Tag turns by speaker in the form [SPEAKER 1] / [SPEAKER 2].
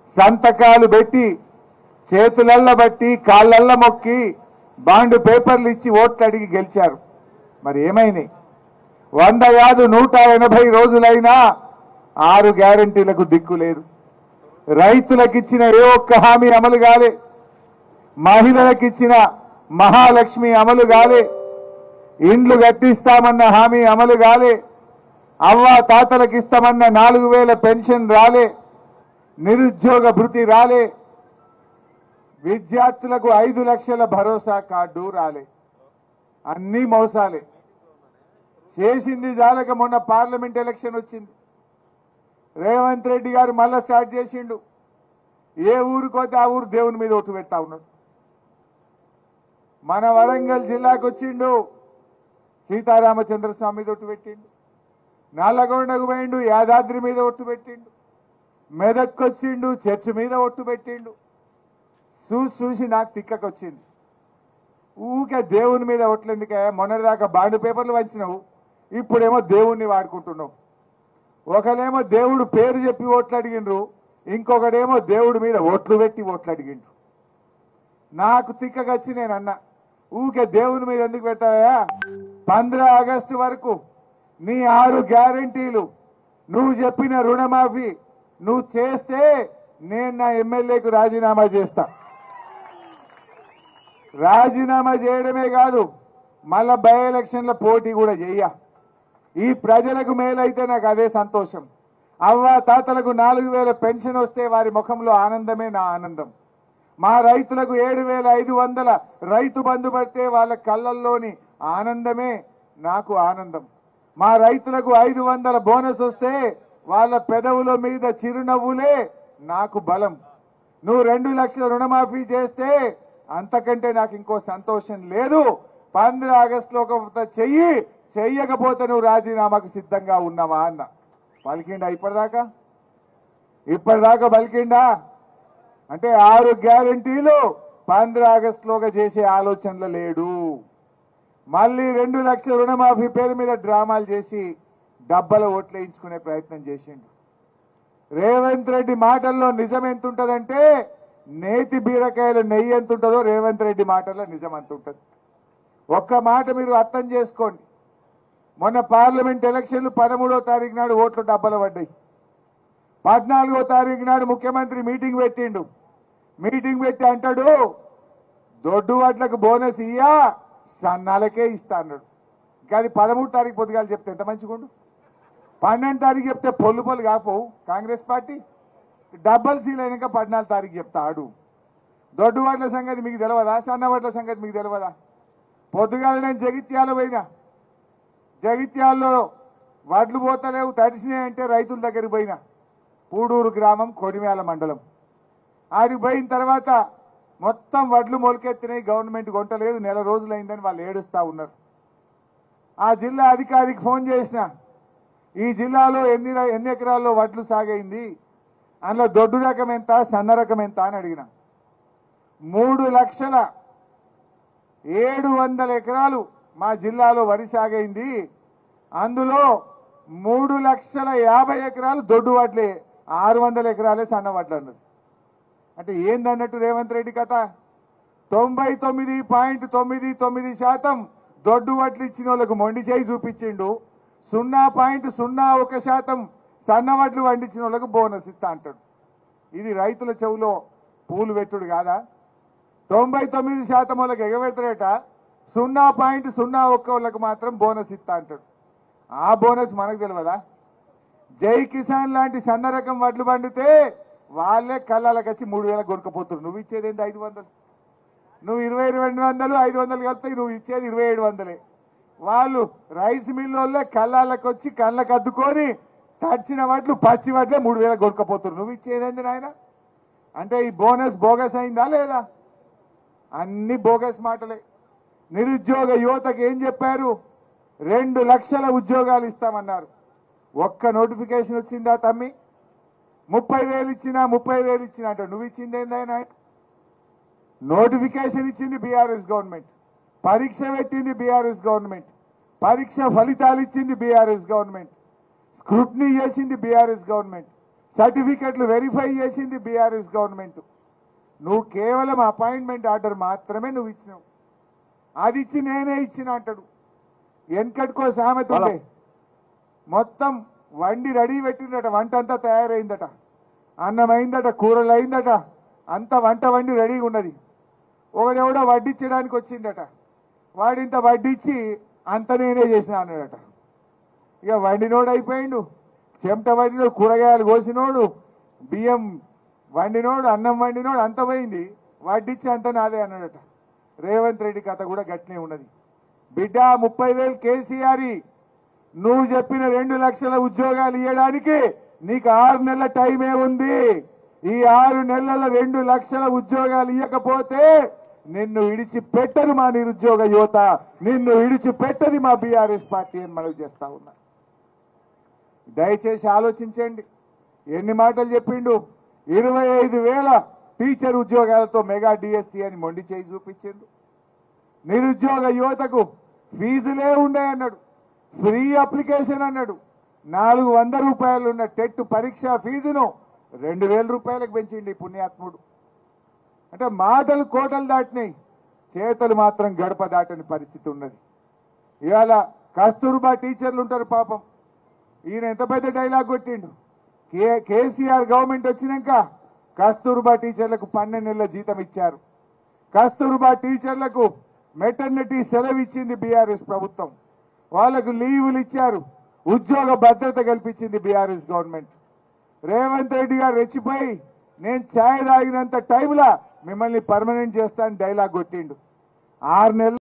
[SPEAKER 1] సంతకాలు పెట్టి చేతులల్ల బట్టి కాళ్ళల్ల మొక్కి బాండ్ పేపర్లు ఇచ్చి ఓట్లు అడిగి గెలిచారు మరి ఏమైనాయి వంద కాదు నూట ఎనభై రోజులైనా ఆరు గ్యారంటీలకు దిక్కు లేదు రైతులకిచ్చిన ఏ ఒక్క హామీ అమలు కాలే మహిళలకిచ్చిన మహాలక్ష్మి అమలు కాలే ఇండ్లు కట్టిస్తామన్న హామీ అమలు కాలే అవ్వ తాతలకు ఇస్తామన్న నాలుగు వేల పెన్షన్ రాలే నిరుద్యోగ భృతి రాలే విద్యార్థులకు ఐదు లక్షల భరోసా కార్డు రాలే అన్నీ మోసాలే చేసింది జాలక మొన్న పార్లమెంట్ ఎలక్షన్ వచ్చింది రేవంత్ రెడ్డి గారు మళ్ళా స్టార్ట్ చేసిండు ఏ ఊరికి పోతే ఆ ఊరు దేవుని మీద ఒట్టు పెడతా ఉన్నాడు మన వరంగల్ జిల్లాకు వచ్చిండు సీతారామచంద్ర స్వామి మీద ఒట్టు పెట్టిండు నల్లగొండకు పోయిండు యాదాద్రి మీద ఒట్టు పెట్టిండు మెదక్కి వచ్చిండు చర్చ్ మీద ఒట్టు పెట్టిండు చూసి చూసి నాకు తిక్కకొచ్చింది ఊకే దేవుని మీద ఒట్లు ఎందుకే మొన్నటిదాకా బాండ్ పేపర్లు వంచినావు ఇప్పుడేమో దేవుణ్ణి వాడుకుంటున్నావు ఒకలేమో దేవుడు పేరు చెప్పి ఓట్లు అడిగిండ్రు ఇంకొకడేమో దేవుడి మీద ఓట్లు పెట్టి ఓట్లు అడిగిండ్రు నాకు తిక్కకొచ్చి నేను అన్నా ఊకే దేవుని మీద ఎందుకు పెట్టావా పంద్ర ఆగస్టు వరకు నీ ఆరు గ్యారంటీలు నువ్వు చెప్పిన రుణమాఫీ నువ్వు చేస్తే నేను నా ఎమ్మెల్యేకు రాజీనామా చేస్తా రాజీనామా చేయడమే కాదు మళ్ళా బై ఎలక్షన్ల పోటీ కూడా చెయ్య ఈ ప్రజలకు మేలైతే నాకు అదే సంతోషం అవ్వ తాతలకు నాలుగు వేల పెన్షన్ వస్తే వారి ముఖంలో ఆనందమే నా ఆనందం మా రైతులకు ఏడు వేల ఐదు వందల రైతు బంధు పడితే వాళ్ళ కళ్ళల్లోని ఆనందమే నాకు ఆనందం మా రైతులకు ఐదు వందల బోనస్ వస్తే వాళ్ళ పెదవుల మీద చిరునవ్వులే నాకు బలం నువ్వు రెండు లక్షల రుణమాఫీ చేస్తే అంతకంటే నాకు ఇంకో సంతోషం లేదు పంద్ర ఆగస్టులో ఒక చెయ్యి చెయ్యకపోతే నువ్వు రాజీనామాకు సిద్ధంగా ఉన్నావా అన్న పలికిండా ఇప్పటిదాకా ఇప్పటిదాకా పలికిండా అంటే ఆరు గ్యారంటీలు పంద్ర ఆగస్టులోగా చేసే ఆలోచనలో లేడు మళ్ళీ రెండు లక్షల రుణమాఫీ పేరు మీద డ్రామాలు చేసి డబ్బల ఓట్లు వేయించుకునే ప్రయత్నం చేసిండు రేవంత్ రెడ్డి మాటల్లో నిజం ఎంత ఉంటుందంటే నేతి బీరకాయలు నెయ్యి ఎంత ఉంటుందో రేవంత్ రెడ్డి మాటల్లో నిజం అంత ఉంటుంది ఒక్క మాట మీరు అర్థం చేసుకోండి మొన్న పార్లమెంట్ ఎలక్షన్లు పదమూడో తారీఖు నాడు ఓట్లు డబ్బలు పడ్డాయి పద్నాలుగో తారీఖు నాడు ముఖ్యమంత్రి మీటింగ్ పెట్టిండు మీటింగ్ పెట్టి అంటాడు దొడ్డు వాట్లకు బోనస్ ఇయ్యా సన్నాలకే ఇస్తా అన్నాడు ఇంకా అది పదమూడు తారీఖు పొద్దుగాలు చెప్తే ఎంత మంచిగుండు పన్నెండు తారీఖు చెప్తే పొల్లు పొల్లు కాపోవు కాంగ్రెస్ పార్టీ డబ్బల్ సీల్ అయినాక పద్నాలుగు తారీఖు చెప్తా ఆడు దొడ్డు వాట్ల సంగతి మీకు తెలియదా సన్న వాట్ల సంగతి మీకు తెలియదా పొద్దుగాల నేను జగిత్యాల పోయినా జగిత్యాల్లో వడ్లు పోతలేవు తడిసినాయి అంటే రైతుల దగ్గరికి పోయినా పూడూరు గ్రామం కొడిమేల మండలం ఆడికి పోయిన తర్వాత మొత్తం వడ్లు మొలకెత్తినాయి గవర్నమెంట్ కొంటలేదు నెల రోజులైందని వాళ్ళు ఏడుస్తా ఉన్నారు ఆ జిల్లా అధికారికి ఫోన్ చేసిన ఈ జిల్లాలో ఎన్ని ర- ఎన్ని ఎకరాల్లో వడ్లు సాగైంది అందులో దొడ్డు రకం ఎంత సన్న రకం ఎంత అని అడిగిన మూడు లక్షల ఏడు వందల ఎకరాలు మా జిల్లాలో వరి సాగైంది అందులో మూడు లక్షల యాభై ఎకరాలు దొడ్డు వడ్లే ఆరు వందల ఎకరాలే సన్న వడ్లు అన్నది అంటే ఏందన్నట్టు రేవంత్ రెడ్డి కథ తొంభై తొమ్మిది పాయింట్ తొమ్మిది తొమ్మిది శాతం దొడ్డు వడ్లు ఇచ్చిన వాళ్ళకు మొండి చేయి చూపించిండు సున్నా పాయింట్ సున్నా ఒక శాతం సన్న వడ్లు వండించిన వాళ్ళకు బోనస్ ఇస్తా అంటాడు ఇది రైతుల చెవులో పూలు పెట్టుడు కాదా తొంభై తొమ్మిది శాతం వాళ్ళకి ఎగబెడతారట సున్నా పాయింట్ సున్నా ఒక్క వాళ్ళకి మాత్రం బోనస్ ఇస్తా అంటాడు ఆ బోనస్ మనకు తెలియదా జై కిసాన్ లాంటి సన్న రకం వడ్లు పండితే వాళ్ళే కళ్ళకి వచ్చి మూడు వేలకు కొనుక్కపోతున్నారు నువ్వు ఇచ్చేది ఏంటి ఐదు వందలు నువ్వు ఇరవై రెండు వందలు ఐదు వందలు కలిపితే నువ్వు ఇచ్చేది ఇరవై ఏడు వందలే వాళ్ళు రైస్ మిల్ వాళ్ళే కళ్ళకి వచ్చి కళ్ళకి అద్దుకొని తడిచిన వడ్లు పచ్చి వడ్లే మూడు వేలకు కొనుక్కపోతున్నారు నువ్వు ఇచ్చేది ఏంటి నాయన అంటే ఈ బోనస్ బోగస్ అయిందా లేదా అన్ని బోగస్ మాటలే నిరుద్యోగ యువతకు ఏం చెప్పారు రెండు లక్షల ఉద్యోగాలు ఇస్తామన్నారు ఒక్క నోటిఫికేషన్ వచ్చిందా తమ్మి ముప్పై వేలు ఇచ్చినా ముప్పై వేలు ఇచ్చినా అంట నువ్వు ఇచ్చింది ఏందైనా నోటిఫికేషన్ ఇచ్చింది బీఆర్ఎస్ గవర్నమెంట్ పరీక్ష పెట్టింది బీఆర్ఎస్ గవర్నమెంట్ పరీక్ష ఫలితాలు ఇచ్చింది బీఆర్ఎస్ గవర్నమెంట్ స్క్రూట్నీ చేసింది బీఆర్ఎస్ గవర్నమెంట్ సర్టిఫికెట్లు వెరిఫై చేసింది బీఆర్ఎస్ గవర్నమెంట్ నువ్వు కేవలం అపాయింట్మెంట్ ఆర్డర్ మాత్రమే నువ్వు ఇచ్చినావు అది ఇచ్చి నేనే ఇచ్చిన అంటాడు వెనకటికో సామెత ఉండే మొత్తం వండి రెడీ పెట్టిందట వంట అంతా తయారైందట అన్నం అయిందట కూరలు అయిందట అంత వంట వండి రెడీగా ఉన్నది ఒకడెవడో వడ్డించడానికి వచ్చిందట వాడింత వడ్డించి అంత నేనే చేసిన అన్నాడట ఇక వండినోడు అయిపోయిండు చెమట వండినోడు కూరగాయలు కోసినోడు బియ్యం వండినోడు అన్నం వండినోడు అంత పోయింది వడ్డించి అంత నాదే అన్నాడట రేవంత్ రెడ్డి కథ కూడా గట్టినే ఉన్నది బిడ్డ ముప్పై వేలు కేసీఆర్ నువ్వు చెప్పిన రెండు లక్షల ఉద్యోగాలు ఇవ్వడానికి నీకు ఆరు నెలల టైమే ఉంది ఈ ఆరు నెలల రెండు లక్షల ఉద్యోగాలు ఇవ్వకపోతే నిన్ను ఇడిచి పెట్టరు మా నిరుద్యోగ యువత నిన్ను ఇడిచి పెట్టది మా బీఆర్ఎస్ పార్టీ అని మనవి చేస్తా ఉన్నా దయచేసి ఆలోచించండి ఎన్ని మాటలు చెప్పిండు ఇరవై ఐదు వేల టీచర్ ఉద్యోగాలతో మెగా డిఎస్సి అని మొండి చేయి చూపించిండు నిరుద్యోగ యువతకు ఫీజులే ఉండే అన్నాడు ఫ్రీ అప్లికేషన్ అన్నాడు నాలుగు వంద రూపాయలు ఉన్న టెట్ పరీక్ష ఫీజును రెండు వేల రూపాయలకు పెంచిండి ఈ పుణ్యాత్ముడు అంటే మాటలు కోటలు దాటినాయి చేతలు మాత్రం గడప దాటని పరిస్థితి ఉన్నది ఇవాళ కస్తూర్బా టీచర్లు ఉంటారు పాపం ఈయన ఎంత పెద్ద డైలాగ్ కొట్టిండు కే కేసీఆర్ గవర్నమెంట్ వచ్చినాక కస్తూర్బా టీచర్లకు పన్నెండు నెలల జీతం ఇచ్చారు కస్తూర్బా టీచర్లకు మెటర్నిటీ సెలవు ఇచ్చింది బీఆర్ఎస్ ప్రభుత్వం వాళ్లకు లీవులు ఇచ్చారు ఉద్యోగ భద్రత కల్పించింది బీఆర్ఎస్ గవర్నమెంట్ రేవంత్ రెడ్డి గారు రెచ్చిపోయి నేను ఛాయ్ తాగినంత టైంలో మిమ్మల్ని పర్మనెంట్ చేస్తాను డైలాగ్ కొట్టిండు ఆరు నెలలు